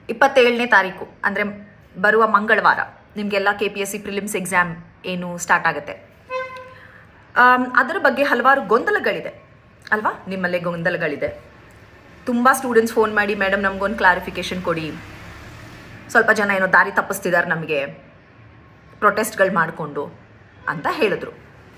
ಇಪ್ಪತ್ತೇಳನೇ ತಾರೀಕು ಅಂದರೆ ಬರುವ ಮಂಗಳವಾರ ನಿಮಗೆಲ್ಲ K P S C prelims exam ಏನು ಸ್ಟಾರ್ಟ್ ಆಗುತ್ತೆ ಆಮ್, ಅದರ ಬಗ್ಗೆ ಹಲವಾರು ಗೊಂದಲಗಳಿದೆ ಅಲ್ವಾ ನಿಮ್ಮಲ್ಲೇ ಗೊಂದಲಗಳಿದೆ ತುಂಬ ಸ್ಟೂಡೆಂಟ್ಸ್ ಫೋನ್ ಮಾಡಿ ಮೇಡಮ್ ನಮಗೊಂದು ಕ್ಲಾರಿಫಿಕೇಶನ್ ಕೊಡಿ ಸ್ವಲ್ಪ ಜನ ಏನೋ ದಾರಿ ತಪ್ಪಿಸ್ತಿದ್ದಾರೆ ನಮಗೆ ಪ್ರೊಟೆಸ್ಟ್ಗಳು ಮಾಡಿಕೊಂಡು ಅಂತ ಹೇಳಿದ್ರು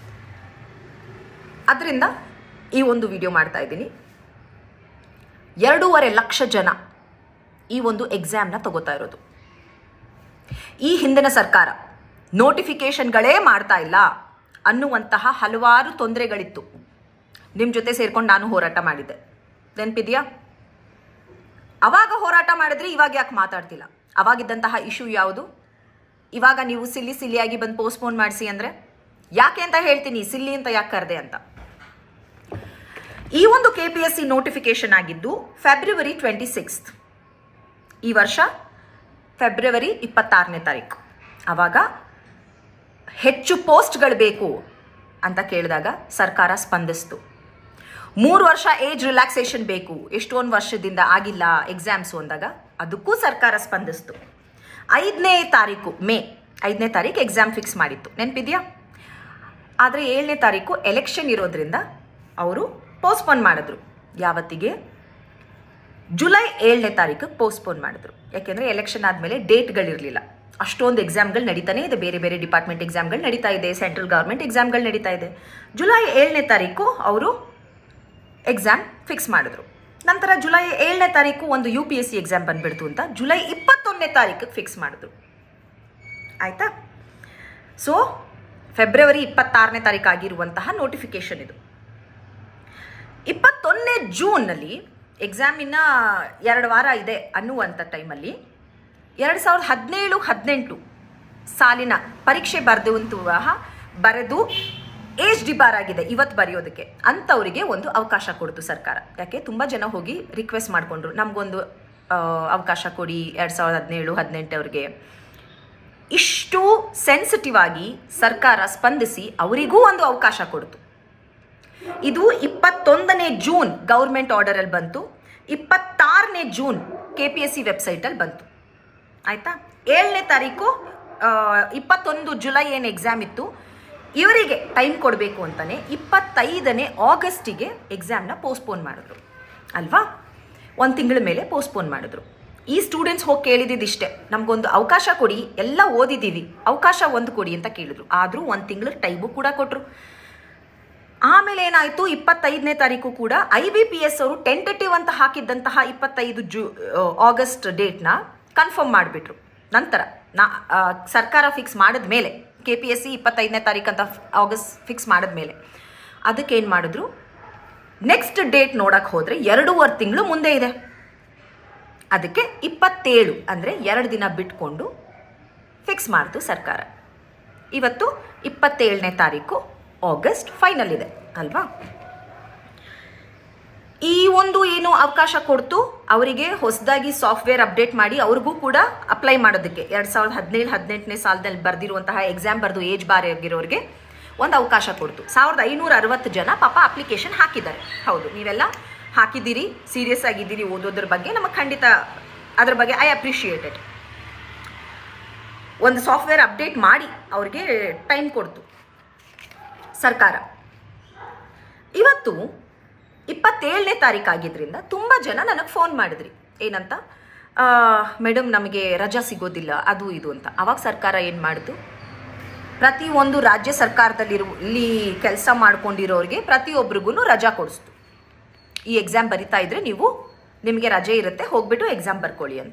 ಅದರಿಂದ ಈ ಒಂದು ವಿಡಿಯೋ ಮಾಡ್ತಾ ಇದ್ದೀನಿ ಎರಡೂವರೆ ಲಕ್ಷ ಜನ ಈ ಒಂದು ಎಕ್ಸಾಮ್ನ ತಗೋತಾ ಇರೋದು ಈ ಹಿಂದಿನ ಸರ್ಕಾರ ನೋಟಿಫಿಕೇಶನ್ಗಳೇ ಮಾಡ್ತಾ ಇಲ್ಲ ಅನ್ನುವಂತಹ ಹಲವಾರು ತೊಂದರೆಗಳಿತ್ತು ನಿಮ್ಮ ಜೊತೆ ಸೇರ್ಕೊಂಡು ನಾನು ಹೋರಾಟ ಮಾಡಿದ್ದೆ ನೆನಪಿದೆಯಾ ಅವಾಗ ಹೋರಾಟ ಮಾಡಿದ್ರೆ ಇವಾಗ ಯಾಕೆ ಮಾತಾಡ್ತಿಲ್ಲ ಅವಾಗಿದ್ದಂತಹ ಇಶ್ಯೂ ಯಾವುದು ಇವಾಗ ನೀವು ಸಿಲ್ಲಿ ಸಿಲ್ಲಿಯಾಗಿ ಬಂದು ಪೋಸ್ಟ್ಪೋನ್ ಮಾಡಿಸಿ ಅಂದರೆ ಯಾಕೆ ಅಂತ ಹೇಳ್ತೀನಿ ಸಿಲ್ಲಿ ಅಂತ ಯಾಕೆ ಕರೆದೆ ಅಂತ ಈ ಒಂದು K P S C notification ಆಗಿದ್ದು ಫೆಬ್ರವರಿ ಟ್ವೆಂಟಿ ಸಿಕ್ಸ್ತ್ ಈ ವರ್ಷ ಫೆಬ್ರವರಿ ಇಪ್ಪತ್ತಾರನೇ ತಾರೀಕು ಆವಾಗ ಹೆಚ್ಚು ಪೋಸ್ಟ್ಗಳು ಬೇಕು ಅಂತ ಕೇಳಿದಾಗ ಸರ್ಕಾರ ಸ್ಪಂದಿಸ್ತು ಮೂರು ವರ್ಷ ಏಜ್ ರಿಲ್ಯಾಕ್ಸೇಷನ್ ಬೇಕು ಎಷ್ಟೊಂದು ವರ್ಷದಿಂದ ಆಗಿಲ್ಲ ಎಕ್ಸಾಮ್ಸು ಅಂದಾಗ ಅದಕ್ಕೂ ಸರ್ಕಾರ ಸ್ಪಂದಿಸ್ತು ಐದನೇ ತಾರೀಕು ಮೇ ಐದನೇ ತಾರೀಕು ಎಕ್ಸಾಮ್ ಫಿಕ್ಸ್ ಮಾಡಿತ್ತು ನೆನಪಿದೆಯಾ ಆದರೆ ಏಳನೇ ತಾರೀಕು ಎಲೆಕ್ಷನ್ ಇರೋದ್ರಿಂದ ಅವರು ಪೋಸ್ಟ್ಪೋನ್ ಮಾಡಿದ್ರು ಯಾವತ್ತಿಗೆ ಜುಲೈ ಏಳನೇ ತಾರೀಕು ಪೋಸ್ಟ್ಪೋನ್ ಮಾಡಿದ್ರು ಯಾಕೆಂದರೆ ಎಲೆಕ್ಷನ್ ಆದಮೇಲೆ ಡೇಟ್ಗಳಿರಲಿಲ್ಲ ಅಷ್ಟೊಂದು ಎಕ್ಸಾಮ್ಗಳು ನಡೀತಾನೆ ಇದೆ ಬೇರೆ ಬೇರೆ ಡಿಪಾರ್ಟ್ಮೆಂಟ್ ಎಕ್ಸಾಮ್ಗಳು ನಡೀತಾ ಇದೆ ಸೆಂಟ್ರಲ್ ಗೌರ್ಮೆಂಟ್ ಎಕ್ಸಾಮ್ಗಳು ನಡೀತಾ ಇದೆ ಜುಲೈ ಏಳನೇ ತಾರೀಕು ಅವರು ಎಕ್ಸಾಮ್ ಫಿಕ್ಸ್ ಮಾಡಿದ್ರು ನಂತರ ಜುಲೈ ಏಳನೇ ತಾರೀಕು ಒಂದು U P S C exam ಬಂದ್ಬಿಡ್ತು ಅಂತ ಜುಲೈ ಇಪ್ಪತ್ತೊಂದನೇ ತಾರೀಕಿಗೆ ಫಿಕ್ಸ್ ಮಾಡಿದ್ರು ಆಯಿತಾ ಸೊ ಫೆಬ್ರವರಿ ಇಪ್ಪತ್ತಾರನೇ ತಾರೀಕು ಆಗಿರುವಂತಹ ನೋಟಿಫಿಕೇಶನ್ ಇದು ಇಪ್ಪತ್ತೊಂದನೇ ಜೂನ್ನಲ್ಲಿ ಎಕ್ಸಾಮಿನ ಎರಡು ವಾರ ಇದೆ ಅನ್ನುವಂಥ ಟೈಮಲ್ಲಿ ಎರಡು ಸಾವಿರದ ಹದಿನೇಳು ಹದಿನೆಂಟು ಸಾಲಿನ ಪರೀಕ್ಷೆ ಬರೆದುವಂತಹ ಬರೆದು ಏಜ್ ಡಿಬಾರ್ ಆಗಿದೆ ಇವತ್ತು ಬರೆಯೋದಕ್ಕೆ ಅಂಥವರಿಗೆ ಒಂದು ಅವಕಾಶ ಕೊಡ್ತು ಸರ್ಕಾರ ಯಾಕೆ ತುಂಬ ಜನ ಹೋಗಿ ರಿಕ್ವೆಸ್ಟ್ ಮಾಡಿಕೊಂಡ್ರು ನಮಗೊಂದು ಆ, ಅವಕಾಶ ಕೊಡಿ ಎರಡು ಸಾವಿರದ ಹದಿನೇಳು ಹದಿನೆಂಟವ್ರಿಗೆ ಇಷ್ಟು ಸೆನ್ಸಿಟಿವ್ ಆಗಿ ಸರ್ಕಾರ ಸ್ಪಂದಿಸಿ ಅವರಿಗೂ ಒಂದು ಅವಕಾಶ ಕೊಡ್ತು ಇದು ಇಪ್ಪತ್ತೊಂದನೇ ಜೂನ್ ಗೌರ್ಮೆಂಟ್ ಆರ್ಡರಲ್ಲಿ ಬಂತು ಇಪ್ಪತ್ತಾರನೇ June K P S C ವೆಬ್ಸೈಟಲ್ಲಿ ಬಂತು ಆಯಿತಾ ಏಳನೇ ತಾರೀಕು ಆ, ಇಪ್ಪತ್ತೊಂದು ಜುಲೈ ಏನು ಎಕ್ಸಾಮ್ ಇತ್ತು ಇವರಿಗೆ ಟೈಮ್ ಕೊಡಬೇಕು ಅಂತಲೇ ಇಪ್ಪತ್ತೈದನೇ ಆಗಸ್ಟಿಗೆ ಎಕ್ಸಾಮ್ನ ಪೋಸ್ಟ್ಪೋನ್ ಮಾಡಿದ್ರು ಅಲ್ವಾ ಒಂದು ತಿಂಗಳ ಮೇಲೆ ಪೋಸ್ಟ್ಪೋನ್ ಮಾಡಿದ್ರು ಈ ಸ್ಟೂಡೆಂಟ್ಸ್ ಹೋಗಿ ಕೇಳಿದ್ದು ಇಷ್ಟೇ ನಮಗೊಂದು ಅವಕಾಶ ಕೊಡಿ ಎಲ್ಲ ಓದಿದ್ದೀವಿ ಅವಕಾಶ ಒಂದು ಕೊಡಿ ಅಂತ ಕೇಳಿದ್ರು ಆದರೂ ಒಂದು ತಿಂಗಳ ಟೈಮು ಕೂಡ ಕೊಟ್ಟರು ಆಮೇಲೆ ಏನಾಯಿತು ಇಪ್ಪತ್ತೈದನೇ ತಾರೀಕು ಕೂಡ ಐ ಬಿ ಪಿ ಎಸ್ ಅವರು ಟೆಂಟೇಟಿವ್ ಅಂತ ಹಾಕಿದ್ದಂತಹ ಇಪ್ಪತ್ತೈದು ಜೂ ಆಗಸ್ಟ್ ಡೇಟ್ನ ಕನ್ಫರ್ಮ್ ಮಾಡಿಬಿಟ್ರು ನಂತರ ನಾ ಆ, ಸರ್ಕಾರ ಫಿಕ್ಸ್ ಮಾಡಿದ ಮೇಲೆ ಕೆ ಪಿ ಎಸ್ ಸಿ ಇಪ್ಪತ್ತೈದನೇ ತಾರೀಕು ಅಂತ ಆಗಸ್ಟ್ ಫಿಕ್ಸ್ ಮಾಡಿದ ಮೇಲೆ ಅದಕ್ಕೆ ಏನು ಮಾಡಿದ್ರು ನೆಕ್ಸ್ಟ್ ಡೇಟ್ ನೋಡಕ್ಕೆ ಹೋದರೆ ಎರಡೂವರೆ ತಿಂಗಳು ಮುಂದೆ ಇದೆ ಅದಕ್ಕೆ ಇಪ್ಪತ್ತೇಳು ಅಂದರೆ ಎರಡು ದಿನ ಬಿಟ್ಕೊಂಡು ಫಿಕ್ಸ್ ಮಾಡ್ತು ಸರ್ಕಾರ ಇವತ್ತು ಇಪ್ಪತ್ತೇಳನೇ ತಾರೀಕು ಆಗಸ್ಟ್ ಫೈನಲ್ ಇದೆ ಅಲ್ವಾ ಈ ಒಂದು ಏನು ಅವಕಾಶ ಕೊಡ್ತು ಅವರಿಗೆ ಹೊಸದಾಗಿ ಸಾಫ್ಟ್ವೇರ್ ಅಪ್ಡೇಟ್ ಮಾಡಿ ಅವ್ರಿಗೂ ಕೂಡ ಅಪ್ಲೈ ಮಾಡೋದಕ್ಕೆ ಎರಡು ಸಾವಿರದ ಹದಿನೇಳು ಹದಿನೆಂಟನೇ ಸಾಲದಲ್ಲಿ ಬರೆದಿರುವಂತಹ ಎಕ್ಸಾಮ್ ಬರೆದು ಏಜ್ ಬಾರ್ ಆಗಿರೋರಿಗೆ ಒಂದು ಅವಕಾಶ ಕೊಡ್ತು ಸಾವಿರದ ಐನೂರ ಅರವತ್ತು ಜನ ಪಾಪ ಅಪ್ಲಿಕೇಶನ್ ಹಾಕಿದ್ದಾರೆ ಹೌದು ನೀವೆಲ್ಲ ಹಾಕಿದ್ದೀರಿ ಸೀರಿಯಸ್ ಆಗಿದ್ದೀರಿ ಓದೋದ್ರ ಬಗ್ಗೆ ನಮಗೆ ಖಂಡಿತ ಅದ್ರ ಬಗ್ಗೆ ಐ ಅಪ್ರಿಷಿಯೇಟ್ ಇಟ್ ಒಂದು ಸಾಫ್ಟ್ವೇರ್ ಅಪ್ಡೇಟ್ ಮಾಡಿ ಅವ್ರಿಗೆ ಟೈಮ್ ಕೊಡ್ತು ಸರ್ಕಾರ ಇವತ್ತು ಇಪ್ಪತ್ತೇಳನೇ ತಾರೀಕು ಆಗಿದ್ರಿಂದ ತುಂಬ ಜನ ನನಗೆ ಫೋನ್ ಮಾಡಿದ್ರಿ ಏನಂತ ಮೇಡಮ್ ನಮಗೆ ರಜಾ ಸಿಗೋದಿಲ್ಲ ಅದು ಇದು ಅಂತ ಅವಾಗ ಸರ್ಕಾರ ಏನು ಮಾಡಿತು ಪ್ರತಿಯೊಂದು ರಾಜ್ಯ ಸರ್ಕಾರದಲ್ಲಿರುವ ಇಲ್ಲಿ ಕೆಲಸ ಮಾಡ್ಕೊಂಡಿರೋರಿಗೆ ಪ್ರತಿಯೊಬ್ಬರಿಗೂ ರಜಾ ಕೊಡಿಸ್ತು ಈ ಎಕ್ಸಾಮ್ ಬರಿತಾ ಇದ್ರೆ ನೀವು ನಿಮಗೆ ರಜೆ ಇರುತ್ತೆ ಹೋಗ್ಬಿಟ್ಟು ಎಕ್ಸಾಮ್ ಬರ್ಕೊಳ್ಳಿ ಅಂತ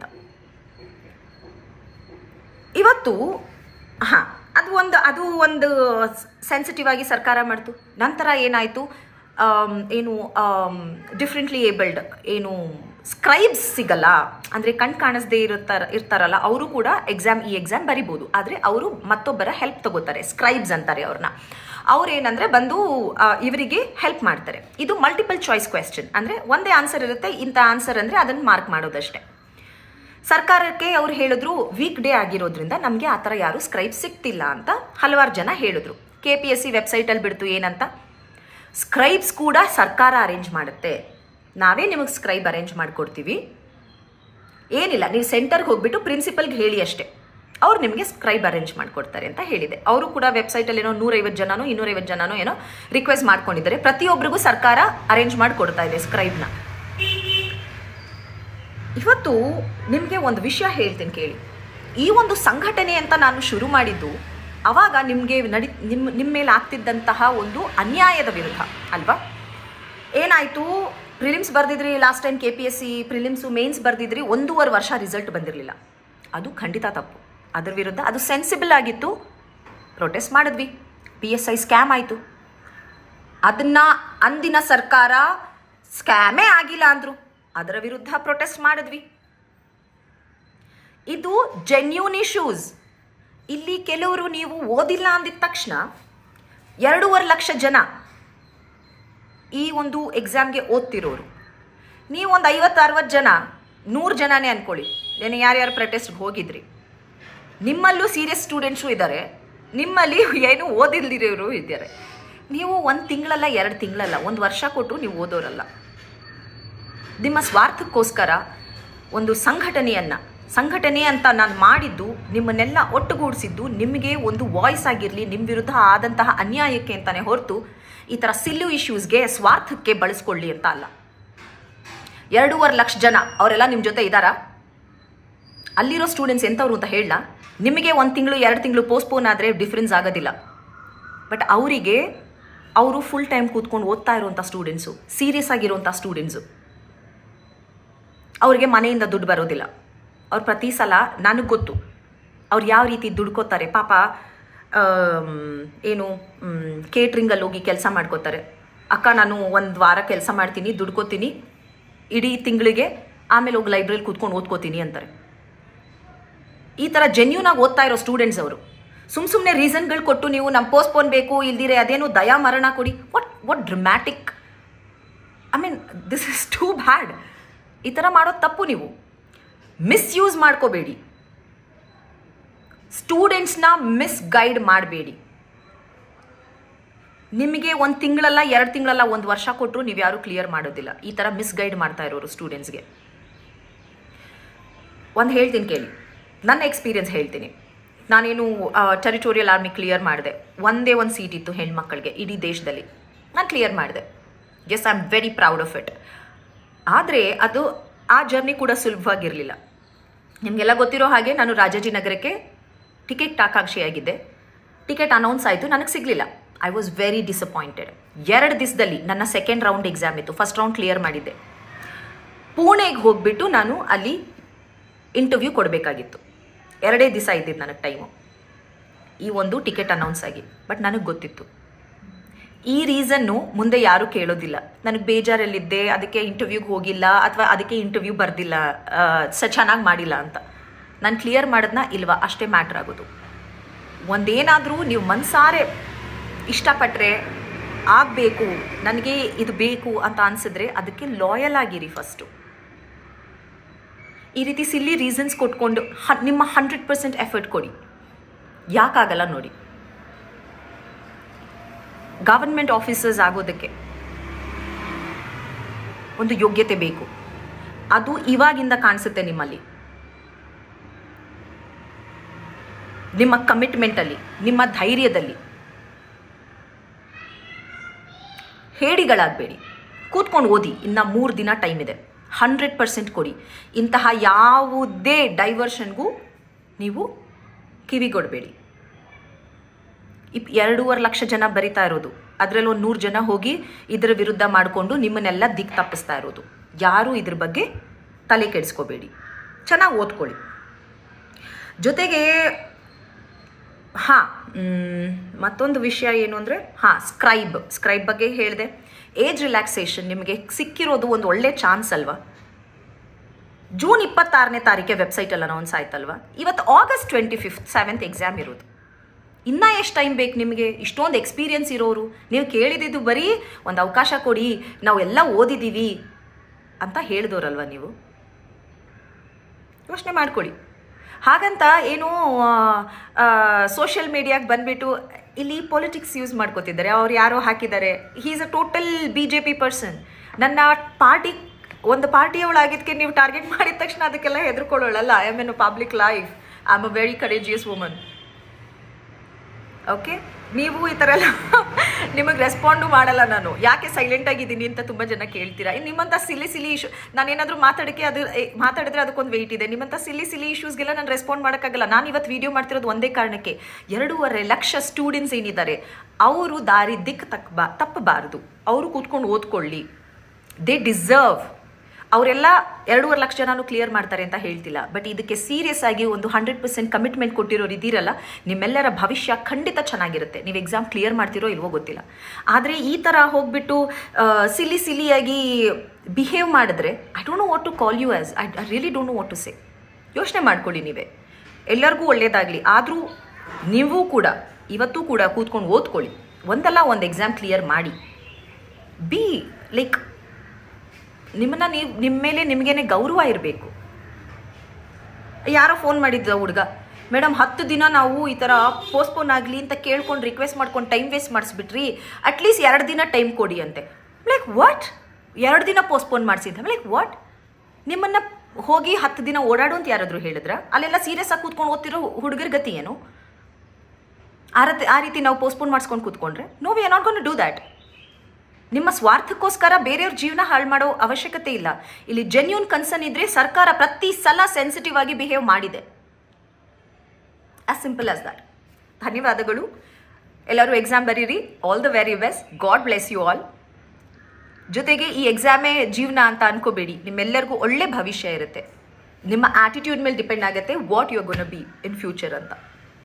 ಇವತ್ತು ಹಾಂ ಅದು ಒಂದು ಅದು ಒಂದು ಸೆನ್ಸಿಟಿವ್ ಆಗಿ ಸರ್ಕಾರ ಮಾಡ್ತು ನಂತರ ಏನಾಯಿತು ಏನು ಡಿಫ್ರೆಂಟ್ಲಿ ಏಬಲ್ಡ್ ಏನು ಸ್ಕ್ರೈಬ್ಸ್ ಸಿಗಲ್ಲ ಅಂದರೆ ಕಣ್ ಕಾಣಿಸ್ದೇ ಇರುತ್ತಾರ ಇರ್ತಾರಲ್ಲ ಅವರು ಕೂಡ ಎಕ್ಸಾಮ್ ಈ ಎಕ್ಸಾಮ್ ಬರಿಬೋದು ಆದರೆ ಅವರು ಮತ್ತೊಬ್ಬರ ಹೆಲ್ಪ್ ತಗೋತಾರೆ ಸ್ಕ್ರೈಬ್ಸ್ ಅಂತಾರೆ ಅವ್ರನ್ನ ಅವ್ರೇನಂದರೆ ಬಂದು ಆ, ಇವರಿಗೆ ಹೆಲ್ಪ್ ಮಾಡ್ತಾರೆ ಇದು ಮಲ್ಟಿಪಲ್ ಚಾಯ್ಸ್ ಕ್ವೆಶ್ಚನ್ ಅಂದರೆ ಒಂದೇ ಆನ್ಸರ್ ಇರುತ್ತೆ ಇಂಥ ಆನ್ಸರ್ ಅಂದರೆ ಅದನ್ನು ಮಾರ್ಕ್ ಮಾಡೋದಷ್ಟೇ ಸರ್ಕಾರಕ್ಕೆ ಅವ್ರು ಹೇಳಿದ್ರು ವೀಕ್ ಡೇ ಆಗಿರೋದ್ರಿಂದ ನಮಗೆ ಆ ಥರ ಯಾರು ಸ್ಕ್ರೈಬ್ ಸಿಗ್ತಿಲ್ಲ ಅಂತ ಹಲವಾರು ಜನ ಹೇಳಿದ್ರು ಕೆ ಪಿ ಎಸ್ ಸಿ ವೆಬ್ಸೈಟಲ್ಲಿ ಬಿಡ್ತು ಏನಂತ ಸ್ಕ್ರೈಬ್ಸ್ ಕೂಡ ಸರ್ಕಾರ ಅರೇಂಜ್ ಮಾಡುತ್ತೆ ನಾವೇ ನಿಮಗೆ ಸ್ಕ್ರೈಬ್ ಅರೇಂಜ್ ಮಾಡಿಕೊಡ್ತೀವಿ ಏನಿಲ್ಲ ನೀವು ಸೆಂಟರ್ಗೆ ಹೋಗ್ಬಿಟ್ಟು ಪ್ರಿನ್ಸಿಪಲ್ಗೆ ಹೇಳಿ ಅಷ್ಟೇ ಅವ್ರು ನಿಮಗೆ ಸ್ಕ್ರೈಬ್ ಅರೇಂಜ್ ಮಾಡಿಕೊಡ್ತಾರೆ ಅಂತ ಹೇಳಿದೆ ಅವರು ಕೂಡ ವೆಬ್ಸೈಟಲ್ಲಿ ಏನೋ ನೂರೈವತ್ತು ಜನನೋ ಇನ್ನೂರೈವತ್ತು ಜನನೋ ಏನೋ ರಿಕ್ವೆಸ್ಟ್ ಮಾಡ್ಕೊಂಡಿದ್ದಾರೆ ಪ್ರತಿಯೊಬ್ಬರಿಗೂ ಸರ್ಕಾರ ಅರೇಂಜ್ ಮಾಡಿ ಕೊಡ್ತಾ ಇದೆ ಸ್ಕ್ರೈಬ್ನ ಇವತ್ತು ನಿಮಗೆ ಒಂದು ವಿಷಯ ಹೇಳ್ತೀನಿ ಕೇಳಿ ಈ ಒಂದು ಸಂಘಟನೆ ಅಂತ ನಾನು ಶುರು ಮಾಡಿದ್ದು ಅವಾಗ ನಿಮಗೆ ನಡಿ ನಿಮ್ಮ ನಿಮ್ಮ ಮೇಲೆ ಆಗ್ತಿದ್ದಂತಹ ಒಂದು ಅನ್ಯಾಯದ ವಿರುದ್ಧ ಅಲ್ವಾ ಏನಾಯಿತು ಪ್ರಿಲಿಮ್ಸ್ ಬರೆದಿದ್ರಿ last time K P S C prelims mains ಬರೆದಿದ್ರಿ ಒಂದೂವರೆ ವರ್ಷ ರಿಸಲ್ಟ್ ಬಂದಿರಲಿಲ್ಲ ಅದು ಖಂಡಿತ ತಪ್ಪು ಅದ್ರ ವಿರುದ್ಧ ಅದು ಸೆನ್ಸಿಬಲ್ ಆಗಿತ್ತು ಪ್ರೊಟೆಸ್ಟ್ ಮಾಡಿದ್ವಿ ಪಿ ಎಸ್ ಐ ಸ್ಕ್ಯಾಮ್ ಆಯಿತು ಅದನ್ನ ಅಂದಿನ ಸರ್ಕಾರ ಸ್ಕ್ಯಾಮೇ ಆಗಿಲ್ಲ ಅಂದರು ಅದರ ವಿರುದ್ಧ ಪ್ರೊಟೆಸ್ಟ್ ಮಾಡಿದ್ವಿ ಇದು ಜೆನ್ಯೂನ್ ಇಶ್ಯೂಸ್ ಇಲ್ಲಿ ಕೆಲವರು ನೀವು ಓದಿಲ್ಲ ಅಂದಿದ ತಕ್ಷಣ ಎರಡೂವರೆ ಲಕ್ಷ ಜನ ಈ ಒಂದು ಎಕ್ಸಾಮ್ಗೆ ಓದ್ತಿರೋರು ನೀವು ಒಂದು ಐವತ್ತು ಅರವತ್ತು ಜನ ನೂರು ಜನನೇ ಅಂದ್ಕೊಳ್ಳಿ ಏನು ಯಾರ್ಯಾರು ಪ್ರೊಟೆಸ್ಟ್ಗೆ ಹೋಗಿದ್ರಿ ನಿಮ್ಮಲ್ಲೂ ಸೀರಿಯಸ್ ಸ್ಟೂಡೆಂಟ್ಸು ಇದ್ದಾರೆ ನಿಮ್ಮಲ್ಲಿ ಏನು ಓದಿಲ್ದಿರೋರು ಇದ್ದಾರೆ ನೀವು ಒಂದು ತಿಂಗಳಲ್ಲ ಎರಡು ತಿಂಗಳಲ್ಲ ಒಂದು ವರ್ಷ ಕೊಟ್ಟು ನೀವು ಓದೋರಲ್ಲ ನಿಮ್ಮ ಸ್ವಾರ್ಥಕ್ಕೋಸ್ಕರ ಒಂದು ಸಂಘಟನೆಯನ್ನು ಸಂಘಟನೆ ಅಂತ ನಾನು ಮಾಡಿದ್ದು ನಿಮ್ಮನ್ನೆಲ್ಲ ಒಟ್ಟುಗೂಡಿಸಿದ್ದು ನಿಮಗೆ ಒಂದು ವಾಯ್ಸ್ ಆಗಿರಲಿ ನಿಮ್ಮ ವಿರುದ್ಧ ಆದಂತಹ ಅನ್ಯಾಯಕ್ಕೆ ಅಂತಾನೆ ಹೊರತು ಈ ಥರ ಸಿಲ್ಲು ಇಶ್ಯೂಸ್ಗೆ ಸ್ವಾರ್ಥಕ್ಕೆ ಬಳಸ್ಕೊಳ್ಳಿ ಅಂತ ಅಲ್ಲ ಎರಡೂವರೆ ಲಕ್ಷ ಜನ ಅವರೆಲ್ಲ ನಿಮ್ಮ ಜೊತೆ ಇದ್ದಾರಾ ಅಲ್ಲಿರೋ ಸ್ಟೂಡೆಂಟ್ಸ್ ಎಂಥವ್ರು ಅಂತ ಹೇಳ ನಿಮಗೆ ಒಂದು ತಿಂಗಳು ಎರಡು ತಿಂಗಳು ಪೋಸ್ಟ್ಪೋನ್ ಆದರೆ ಡಿಫ್ರೆನ್ಸ್ ಆಗೋದಿಲ್ಲ ಬಟ್ ಅವರಿಗೆ ಅವರು ಫುಲ್ ಟೈಮ್ ಕೂತ್ಕೊಂಡು ಓದ್ತಾ ಇರುವಂಥ ಸ್ಟೂಡೆಂಟ್ಸು ಸೀರಿಯಸ್ ಆಗಿರುವಂಥ ಸ್ಟೂಡೆಂಟ್ಸು ಅವ್ರಿಗೆ ಮನೆಯಿಂದ ದುಡ್ಡು ಬರೋದಿಲ್ಲ ಅವ್ರು ಪ್ರತಿ ಸಲ ನನಗೆ ಗೊತ್ತು ಅವ್ರು ಯಾವ ರೀತಿ ದುಡ್ಕೋತಾರೆ ಪಾಪ ಆಮ್, ಏನು ಕೇಟ್ರಿಂಗಲ್ಲಿ ಹೋಗಿ ಕೆಲಸ ಮಾಡ್ಕೋತಾರೆ ಅಕ್ಕ ನಾನು ಒಂದು ವಾರ ಕೆಲಸ ಮಾಡ್ತೀನಿ ದುಡ್ಕೋತೀನಿ ಇಡೀ ತಿಂಗಳಿಗೆ ಆಮೇಲೆ ಹೋಗಿ ಲೈಬ್ರರಿಲಿ ಕೂತ್ಕೊಂಡು ಓದ್ಕೋತೀನಿ ಅಂತಾರೆ ಈ ಥರ ಜೆನ್ಯೂನ್ ಆಗಿ ಓದ್ತಾ ಇರೋ ಸ್ಟೂಡೆಂಟ್ಸ್ ಅವರು ಸುಮ್ ಸುಮ್ಮನೆ ರೀಸನ್ಗಳು ಕೊಟ್ಟು ನೀವು ನಮ್ಮ ಪೋಸ್ಟ್ಪೋನ್ ಬೇಕು ಇಲ್ದಿರೆ ಅದೇನು ದಯಾ ಮರಣ ಕೊಡಿ what what dramatic I mean this is too bad ಈ ಥರ ಮಾಡೋದು ತಪ್ಪು ನೀವು ಮಿಸ್ಯೂಸ್ ಮಾಡ್ಕೋಬೇಡಿ ಸ್ಟೂಡೆಂಟ್ಸ್ನ ಮಿಸ್ಗೈಡ್ ಮಾಡಬೇಡಿ ನಿಮಗೆ ಒಂದು ತಿಂಗಳಲ್ಲ ಎರಡು ತಿಂಗಳಲ್ಲ ಒಂದು ವರ್ಷ ಕೊಟ್ಟರು ನೀವು ಯಾರು ಕ್ಲಿಯರ್ ಮಾಡೋದಿಲ್ಲ ಈ ಥರ ಮಿಸ್ಗೈಡ್ ಮಾಡ್ತಾ ಇರೋರು ಸ್ಟೂಡೆಂಟ್ಸ್ಗೆ ಒಂದು ಹೇಳ್ತೀನಿ ಕೇಳಿ ನನ್ನ ಎಕ್ಸ್ಪೀರಿಯನ್ಸ್ ಹೇಳ್ತೀನಿ ನಾನೇನು ಟೆರಿಟೋರಿಯಲ್ ಆರ್ಮಿ ಕ್ಲಿಯರ್ ಮಾಡಿದೆ ಒಂದೇ ಒಂದು ಸೀಟ್ ಇತ್ತು ಹೆಣ್ಮಕ್ಳಿಗೆ ಇಡೀ ದೇಶದಲ್ಲಿ ನಾನು ಕ್ಲಿಯರ್ ಮಾಡಿದೆ yes I am very proud of it ಆದರೆ ಅದು ಆ ಜರ್ನಿ ಕೂಡ ಸುಲಭವಾಗಿರಲಿಲ್ಲ ನಿಮಗೆಲ್ಲ ಗೊತ್ತಿರೋ ಹಾಗೆ ನಾನು ರಾಜಾಜಿನಗರಕ್ಕೆ ಟಿಕೆಟ್ ಆಕಾಂಕ್ಷಿಯಾಗಿದ್ದೆ ಟಿಕೆಟ್ ಅನೌನ್ಸ್ ಆಯಿತು ನನಗೆ ಸಿಗಲಿಲ್ಲ ಐ ವಾಸ್ ವೆರಿ ಡಿಸಪಾಯಿಂಟೆಡ್ ಎರಡು ದಿವಸದಲ್ಲಿ ನನ್ನ ಸೆಕೆಂಡ್ ರೌಂಡ್ ಎಕ್ಸಾಮ್ ಇತ್ತು ಫಸ್ಟ್ ರೌಂಡ್ ಕ್ಲಿಯರ್ ಮಾಡಿದ್ದೆ ಪುಣೆಗೆ ಹೋಗ್ಬಿಟ್ಟು ನಾನು ಅಲ್ಲಿ ಇಂಟರ್ವ್ಯೂ ಕೊಡಬೇಕಾಗಿತ್ತು ಎರಡೇ ದಿವಸ ಇದ್ದಿದ್ದು ನನಗೆ ಟೈಮು ಈ ಒಂದು ಟಿಕೆಟ್ ಅನೌನ್ಸ್ ಆಗಿ ಬಟ್ ನನಗೆ ಗೊತ್ತಿತ್ತು ಈ ರೀಸನ್ನು ಮುಂದೆ ಯಾರೂ ಕೇಳೋದಿಲ್ಲ ನನಗೆ ಬೇಜಾರಲ್ಲಿದ್ದೆ ಅದಕ್ಕೆ ಇಂಟರ್ವ್ಯೂಗೆ ಹೋಗಿಲ್ಲ ಅಥವಾ ಅದಕ್ಕೆ ಇಂಟರ್ವ್ಯೂ ಬರ್ದಿಲ್ಲ ಸ ಚೆನ್ನಾಗಿ ಮಾಡಿಲ್ಲ ಅಂತ ನಾನು ಕ್ಲಿಯರ್ ಮಾಡೋದನ್ನ ಇಲ್ವಾ ಅಷ್ಟೇ ಮ್ಯಾಟ್ರ್ ಆಗೋದು ಒಂದೇನಾದರೂ ನೀವು ಮನ್ಸಾರೆ ಇಷ್ಟಪಟ್ಟರೆ ಆಗಬೇಕು ನನಗೆ ಇದು ಬೇಕು ಅಂತ ಅನಿಸಿದ್ರೆ ಅದಕ್ಕೆ ಲಾಯಲ್ ಆಗಿರಿ ಫಸ್ಟು ಈ ರೀತಿ ಸಿಲ್ಲಿ ರೀಸನ್ಸ್ ಕೊಟ್ಕೊಂಡು ಹ ನಿಮ್ಮ ಹಂಡ್ರೆಡ್ ಪರ್ಸೆಂಟ್ ಎಫರ್ಟ್ ಕೊಡಿ ಯಾಕಾಗಲ್ಲ ನೋಡಿ ಗವರ್ಮೆಂಟ್ ಆಫೀಸರ್ಸ್ ಆಗೋದಕ್ಕೆ ಒಂದು ಯೋಗ್ಯತೆ ಬೇಕು ಅದು ಇವಾಗಿಂದ ಕಾಣಿಸುತ್ತೆ ನಿಮ್ಮಲ್ಲಿ ನಿಮ್ಮ ಕಮಿಟ್ಮೆಂಟಲ್ಲಿ ನಿಮ್ಮ ಧೈರ್ಯದಲ್ಲಿ ಹೇಡಿಗಳಾಗಬೇಡಿ ಕೂತ್ಕೊಂಡು ಓದಿ ಇನ್ನು ಮೂರು ದಿನ ಟೈಮ್ ಇದೆ ಹಂಡ್ರೆಡ್ ಪರ್ಸೆಂಟ್ ಕೊಡಿ ಇಂತಹ ಯಾವುದೇ ಡೈವರ್ಷನ್ಗೂ ನೀವು ಕಿವಿಗೊಡಬೇಡಿ ಇಪ್ ಎರಡೂವರೆ ಲಕ್ಷ ಜನ ಬರಿತಾ ಇರೋದು ಅದರಲ್ಲಿ ಒಂದು ನೂರು ಜನ ಹೋಗಿ ಇದರ ವಿರುದ್ಧ ಮಾಡಿಕೊಂಡು ನಿಮ್ಮನ್ನೆಲ್ಲ ದಿಕ್ ತಪ್ಪಿಸ್ತಾ ಇರೋದು ಯಾರೂ ಇದ್ರ ಬಗ್ಗೆ ತಲೆ ಕೆಡಿಸ್ಕೋಬೇಡಿ ಚೆನ್ನಾಗಿ ಓದ್ಕೊಳ್ಳಿ ಜೊತೆಗೆ ಹಾಂ ಮತ್ತೊಂದು ವಿಷಯ ಏನು ಅಂದರೆ ಹಾಂ ಸ್ಕ್ರೈಬ್ ಸ್ಕ್ರೈಬ್ ಬಗ್ಗೆ ಹೇಳಿದೆ ಏಜ್ ರಿಲ್ಯಾಕ್ಸೇಷನ್ ನಿಮಗೆ ಸಿಕ್ಕಿರೋದು ಒಂದು ಒಳ್ಳೆ ಚಾನ್ಸ್ ಅಲ್ವಾ ಜೂನ್ ಇಪ್ಪತ್ತಾರನೇ ತಾರೀಕೆ ವೆಬ್ಸೈಟಲ್ಲಿ ಅನೌನ್ಸ್ ಆಯ್ತಲ್ವಾ ಇವತ್ತು August twenty fifth seventh exam ಇರೋದು ಇನ್ನೂ ಎಷ್ಟು ಟೈಮ್ ಬೇಕು ನಿಮಗೆ ಇಷ್ಟೊಂದು ಎಕ್ಸ್ಪೀರಿಯನ್ಸ್ ಇರೋರು ನೀವು ಕೇಳಿದ್ದು ಬರೀ ಒಂದು ಅವಕಾಶ ಕೊಡಿ ನಾವೆಲ್ಲ ಓದಿದ್ದೀವಿ ಅಂತ ಹೇಳಿದವರಲ್ವ ನೀವು ಯೋಚನೆ ಮಾಡ್ಕೊಳ್ಳಿ ಹಾಗಂತ ಏನು ಸೋಷಿಯಲ್ ಮೀಡಿಯಾಗೆ ಬಂದ್ಬಿಟ್ಟು ಇಲ್ಲಿ ಪೊಲಿಟಿಕ್ಸ್ ಯೂಸ್ ಮಾಡ್ಕೋತಿದ್ದಾರೆ ಅವ್ರು ಯಾರೋ ಹಾಕಿದ್ದಾರೆ he is a total B J P person ನನ್ನ ಪಾರ್ಟಿ ಒಂದು ಪಾರ್ಟಿಯವಳಾಗಿದ್ದಕ್ಕೆ ನೀವು ಟಾರ್ಗೆಟ್ ಮಾಡಿದ ತಕ್ಷಣ ಅದಕ್ಕೆಲ್ಲ ಹೆದರ್ಕೊಳ್ಳೋಳಲ್ಲ I am in public life I am a very courageous woman okay ನೀವು ಈ ಥರ ಎಲ್ಲ ನಿಮಗೆ ರೆಸ್ಪಾಂಡು ಮಾಡಲ್ಲ ನಾನು ಯಾಕೆ ಸೈಲೆಂಟ್ ಆಗಿದ್ದೀನಿ ಅಂತ ತುಂಬ ಜನ ಕೇಳ್ತೀರಾ ಇನ್ನು ನಿಮ್ಮಂಥ ಸಿಲಿ ಸಿಲಿ ಇಶ್ಯೂ ನಾನೇನಾದರೂ ಮಾತಾಡೋಕ್ಕೆ ಅದು ಏ, ಮಾತಾಡಿದ್ರೆ ಅದಕ್ಕೊಂದು ವೆಯ್ಟ್ ಇದೆ ನಿಮ್ಮಂಥ ಸಿಲಿ ಸಿಲಿ ಇಶ್ಯೂಸ್ಗೆಲ್ಲ ನಾನು ರೆಸ್ಪಾಂಡ್ ಮಾಡೋಕ್ಕಾಗಲ್ಲ ನಾನು ಇವತ್ತು ವೀಡಿಯೋ ಮಾಡ್ತಿರೋದು ಒಂದೇ ಕಾರಣಕ್ಕೆ ಎರಡೂವರೆ ಲಕ್ಷ ಸ್ಟೂಡೆಂಟ್ಸ್ ಏನಿದ್ದಾರೆ ಅವರು ದಾರಿ ದಿಕ್ಕು ತಕ್ಕಬಾ ತಪ್ಪಬಾರದು ಅವರು ಕೂತ್ಕೊಂಡು ಓದ್ಕೊಳ್ಳಿ ದೇ ಡಿಸರ್ವ್ ಅವರೆಲ್ಲ ಎರಡೂವರೆ ಲಕ್ಷ ಜನನು ಕ್ಲಿಯರ್ ಮಾಡ್ತಾರೆ ಅಂತ ಹೇಳ್ತಿಲ್ಲ ಬಟ್ ಇದಕ್ಕೆ ಸೀರಿಯಸ್ ಆಗಿ ಒಂದು ಹಂಡ್ರೆಡ್ ಪರ್ಸೆಂಟ್ ಕಮಿಟ್ಮೆಂಟ್ ಕೊಟ್ಟಿರೋರು ಇದ್ದೀರಲ್ಲ ನಿಮ್ಮೆಲ್ಲರ ಭವಿಷ್ಯ ಖಂಡಿತ ಚೆನ್ನಾಗಿರುತ್ತೆ ನೀವು ಎಕ್ಸಾಮ್ ಕ್ಲಿಯರ್ ಮಾಡ್ತಿರೋ ಇಲ್ವೋ ಗೊತ್ತಿಲ್ಲ ಆದರೆ ಈ ಥರ ಹೋಗ್ಬಿಟ್ಟು ಸಿಲಿ ಸಿಲಿಯಾಗಿ ಬಿಹೇವ್ ಮಾಡಿದ್ರೆ I don't know what to call you as I I really don't know what to say ಯೋಚನೆ ಮಾಡ್ಕೊಳ್ಳಿ ನೀವೇ ಎಲ್ಲರಿಗೂ ಒಳ್ಳೇದಾಗಲಿ ಆದರೂ ನೀವು ಕೂಡ ಇವತ್ತು ಕೂಡ ಕೂತ್ಕೊಂಡು ಓದ್ಕೊಳ್ಳಿ ಒಂದಲ್ಲ ಒಂದು ಎಕ್ಸಾಮ್ ಕ್ಲಿಯರ್ ಮಾಡಿ ಬಿ ಲೈಕ್ ನಿಮ್ಮನ್ನ ನೀವು ನಿಮ್ಮ ಮೇಲೆ ನಿಮಗೇನೆ ಗೌರವ ಇರಬೇಕು ಯಾರೋ ಫೋನ್ ಮಾಡಿದ್ದ ಹುಡುಗ ಮೇಡಮ್ ಹತ್ತು ದಿನ ನಾವು ಈ ಥರ ಪೋಸ್ಟ್ಪೋನ್ ಆಗಲಿ ಅಂತ ಕೇಳ್ಕೊಂಡು ರಿಕ್ವೆಸ್ಟ್ ಮಾಡ್ಕೊಂಡು ಟೈಮ್ ವೇಸ್ಟ್ ಮಾಡಿಸ್ಬಿಟ್ರಿ ಅಟ್ಲೀಸ್ಟ್ ಎರಡು ದಿನ ಟೈಮ್ ಕೊಡಿ ಅಂತೆ ಲೈಕ್ ವಾಟ್ ಎರಡು ದಿನ ಪೋಸ್ಟ್ಪೋನ್ ಮಾಡಿಸಿದ್ದ ಲೈಕ್ ವಾಟ್ ನಿಮ್ಮನ್ನು ಹೋಗಿ ಹತ್ತು ದಿನ ಓಡಾಡು ಅಂತ ಯಾರಾದರೂ ಹೇಳಿದ್ರ ಅಲ್ಲೆಲ್ಲ ಸೀರಿಯಸ್ ಆಗಿ ಕೂತ್ಕೊಂಡು ಓದ್ತಿರೋ ಹುಡುಗರ ಗತಿ ಏನು ಆ ರೀತಿ ಆ ರೀತಿ ನಾವು ಪೋಸ್ಟ್ಪೋನ್ ಮಾಡಿಸ್ಕೊಂಡು ಕೂತ್ಕೊಂಡ್ರೆ no we are not gonna do that ನಿಮ್ಮ ಸ್ವಾರ್ಥಕ್ಕೋಸ್ಕರ ಬೇರೆಯವ್ರ ಜೀವನ ಹಾಳು ಮಾಡೋ ಅವಶ್ಯಕತೆ ಇಲ್ಲ ಇಲ್ಲಿ ಜೆನ್ಯೂನ್ ಕನ್ಸರ್ನ್ ಇದ್ರೆ ಸರ್ಕಾರ ಪ್ರತಿ ಸಲ ಸೆನ್ಸಿಟಿವ್ ಆಗಿ ಬಿಹೇವ್ ಮಾಡಿದೆ ಆಸ್ ಸಿಂಪಲ್ ಆಸ್ ದಟ್ ಧನ್ಯವಾದಗಳು ಎಲ್ಲರೂ ಎಕ್ಸಾಮ್ ಬರೀರಿ all the very best God bless you all ಜೊತೆಗೆ ಈ ಎಕ್ಸಾಮೇ ಜೀವನ ಅಂತ ಅನ್ಕೋಬೇಡಿ ನಿಮ್ಮೆಲ್ಲರಿಗೂ ಒಳ್ಳೆ ಭವಿಷ್ಯ ಇರುತ್ತೆ ನಿಮ್ಮ ಆಟಿಟ್ಯೂಡ್ ಮೇಲೆ ಡಿಪೆಂಡ್ ಆಗುತ್ತೆ what you gonna be in future ಅಂತ